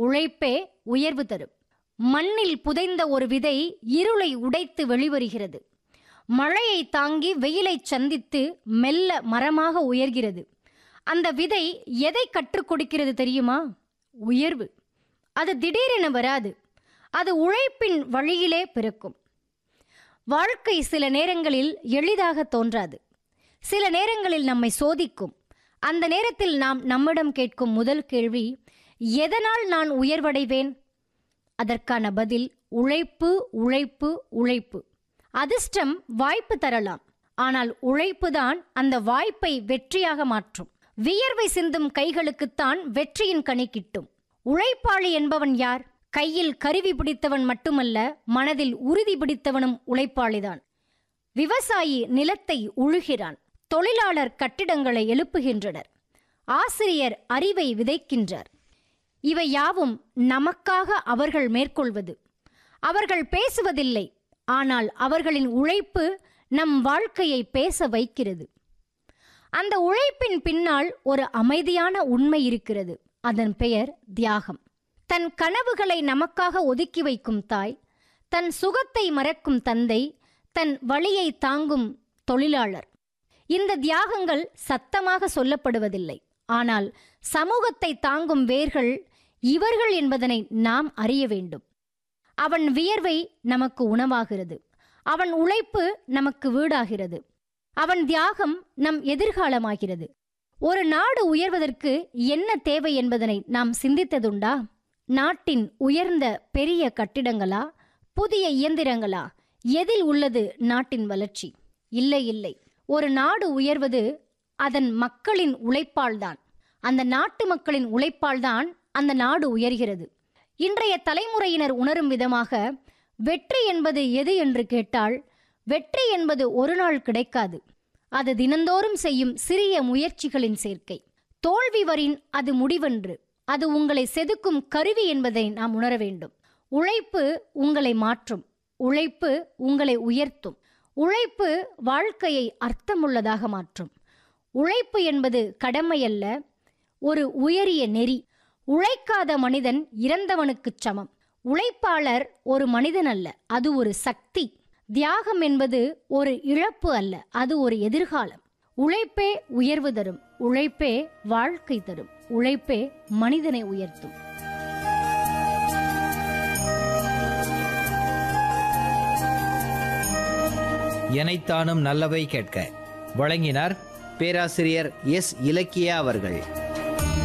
உழைப்பே உயர்வு தரும் மண்ணில் புதைந்த ஒரு விதை இருளை உடைத்து வெளிவருகிறது மழையை தாங்கி வெயிலை சந்தித்து மெல்ல மரமாக உயர்கிறது அந்த விதை எதை கற்றுக் கொடுக்கிறது தெரியுமா உயர்வு அது திடீரென வராது அது உழைப்பின் வழியிலே பிறக்கும் வாழ்க்கை சில நேரங்களில் எளிதாக தோன்றாது சில நேரங்களில் நம்மை சோதிக்கும் அந்த நேரத்தில் நாம் நம்மிடம் கேட்கும் முதல் கேள்வி எதனால் நான் உயர்வடைவேன் அதற்கான பதில் உழைப்பு உழைப்பு உழைப்பு அதிர்ஷ்டம் வாய்ப்பு தரலாம் ஆனால் உழைப்புதான் அந்த வாய்ப்பை வெற்றியாக மாற்றும் வியர்வை சிந்தும் கைகளுக்குத்தான் வெற்றியின் கனி கிட்டும் உழைப்பாளி என்பவன் யார் கையில் கருவி பிடித்தவன் மட்டுமல்ல மனதில் உறுதி பிடித்தவனும் உழைப்பாளிதான் விவசாயி நிலத்தை உழுகிறான் தொழிலாளர் கட்டிடங்களை எழுப்புகின்றனர் ஆசிரியர் அறிவை விதைக்கின்றார் இவை யாவும் நமக்காக அவர்கள் மேற்கொள்வது அவர்கள் பேசுவதில்லை ஆனால் அவர்களின் உழைப்பு நம் வாழ்க்கையை பேச வைக்கிறது அந்த உழைப்பின் பின்னால் ஒரு அமைதியான உண்மை இருக்கிறது அதன் பெயர் தியாகம் தன் கனவுகளை நமக்காக ஒதுக்கி வைக்கும் தாய் தன் சுகத்தை மறக்கும் தந்தை தன் வழியை தாங்கும் தொழிலாளர் இந்த தியாகங்கள் சத்தமாக சொல்லப்படுவதில்லை ஆனால் சமூகத்தை தாங்கும் வேர்கள் இவர்கள் என்பதனை நாம் அறிய வேண்டும் அவன் வியர்வை நமக்கு உணவாகிறது அவன் உழைப்பு நமக்கு வீடாகிறது அவன் தியாகம் நம் எதிர்காலமாகிறது ஒரு நாடு உயர்வதற்கு என்ன தேவை என்பதனை நாம் சிந்தித்ததுண்டா நாட்டின் உயர்ந்த பெரிய கட்டிடங்களா புதிய இயந்திரங்களா எதில் உள்ளது நாட்டின் வளர்ச்சி இல்லை இல்லை ஒரு நாடு உயர்வது அதன் மக்களின் உழைப்பால்தான் அந்த நாட்டு மக்களின் உழைப்பால்தான் அந்த நாடு உயர்கிறது இன்றைய தலைமுறையினர் உணரும் விதமாக வெற்றி என்பது எது என்று கேட்டால் வெற்றி என்பது ஒரு நாள் கிடைக்காது அது தினந்தோறும் செய்யும் சிறிய முயற்சிகளின் சேர்க்கை தோல்வி வரின் அது முடிவென்று அது உங்களை செதுக்கும் கருவி என்பதை நாம் உணர வேண்டும் உழைப்பு உங்களை மாற்றும் உழைப்பு உங்களை உயர்த்தும் உழைப்பு வாழ்க்கையை அர்த்தமுள்ளதாக மாற்றும் உழைப்பு என்பது கடமையல்ல ஒரு உயரிய நெறி உழைக்காத மனிதன் இறந்தவனுக்குச் சமம் உழைப்பாளர் ஒரு மனிதன் அல்ல அது ஒரு சக்தி தியாகம் என்பது ஒரு இழப்பு அல்ல அது ஒரு எதிர்காலம் உழைப்பே உயர்வு தரும் உழைப்பே வாழ்க்கை தரும் உழைப்பே மனிதனை உயர்த்தும் எனைத்தானும் நல்லவை கேட்க வழங்கினார் பேராசிரியர் எஸ் இலக்கியா அவர்கள்